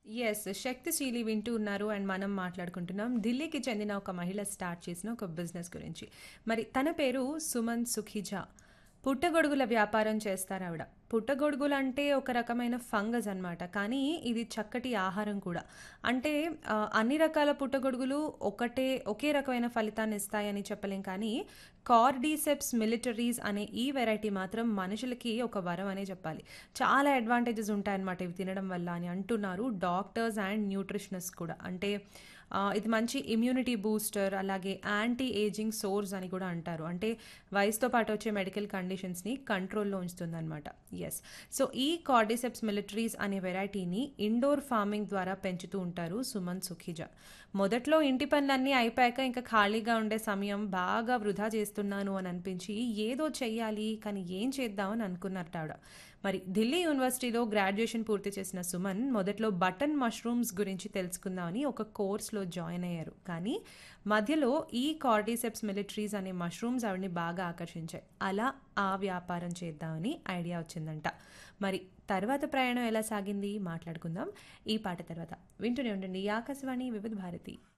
Yes. 'శక్తిశీలి' వింటూ ఉన్నారు అండ్ మనం మాట్లాడుకుంటున్నాం. ఢిల్లీకి చెందిన ఒక మహిళ స్టార్ట్ చేసిన ఒక బిజినెస్ గురించి. మరి తన పేరు సుమన్ సుఖిజా. పుట్టగొడుగుల వ్యాపారం చేస్తారావిడ. పుట్టగొడుగులంటే ఒక రకమైన ఫంగస్ అన్నమాట. కానీ ఇది చక్కటి ఆహారం కూడా. అంటే ఆహ్, అన్ని రకాల పుట్టగొడుగులు ఒకటే ఒకే రకమైన ఫలితాన్ని ఇస్తాయని చెప్పలేం కానీ, కార్డీసెప్స్ మిలిటరీస్ అనే ఈ వెరైటీ మాత్రం మనుషులకి ఒక వరం అనే చెప్పాలి. చాలా అడ్వాంటేజెస్ ఉంటాయన్నమాట ఇవి తినడం వల్ల అని అంటున్నారు డాక్టర్స్ అండ్ న్యూట్రిషనిస్ట్ కూడా. అంటే ఆహ్, ఇది మంచి ఇమ్యూనిటీ బూస్టర్ అలాగే యాంటీ ఏజింగ్ సోర్స్ అని కూడా అంటారు. అంటే వయసుతో పాటు వచ్చే మెడికల్ కండిషన్స్‌ని కంట్రోల్‌లో ఉంచుతుందన్నమాట. యెస్. సో, ఈ కార్డీసెప్స్ మిలిటరీస్ అనే వెరైటీని ఇండోర్ ఫార్మింగ్ ద్వారా పెంచుతూ ఉంటారు సుమన్ సుఖిజా. మొదట్లో ఇంటి పనులన్నీ అయిపోయాక ఇంకా ఖాళీగా ఉండే సమయం బాగా వృధా చేస్తున్నాను అని అనిపించి ఏదో చెయ్యాలి కానీ ఏం చేద్దాం అని అనుకున్నారటావిడ. మరి ఢిల్లీ యూనివర్సిటీలో గ్రాడ్యుయేషన్ పూర్తి చేసిన సుమన్ మొదట్లో బటన్ మష్రూమ్స్ గురించి తెలుసుకుందామని ఒక కోర్స్‌లో జాయిన్ అయ్యారు. కానీ మధ్యలో ఈ కార్డీసెప్స్ మిలిటరీస్ అనే మష్రూమ్స్ ఆవిడని బాగా ఆకర్షించాయి. అలా ఆ వ్యాపారం చేద్దామని ఐడియా వచ్చిందంట. మరి తర్వాత ప్రయాణం ఎలా సాగింది మాట్లాడుకుందాం ఈ పాట తర్వాత. వింటూనే ఉండండి ఆకాశవాణి వివిధ భారతి.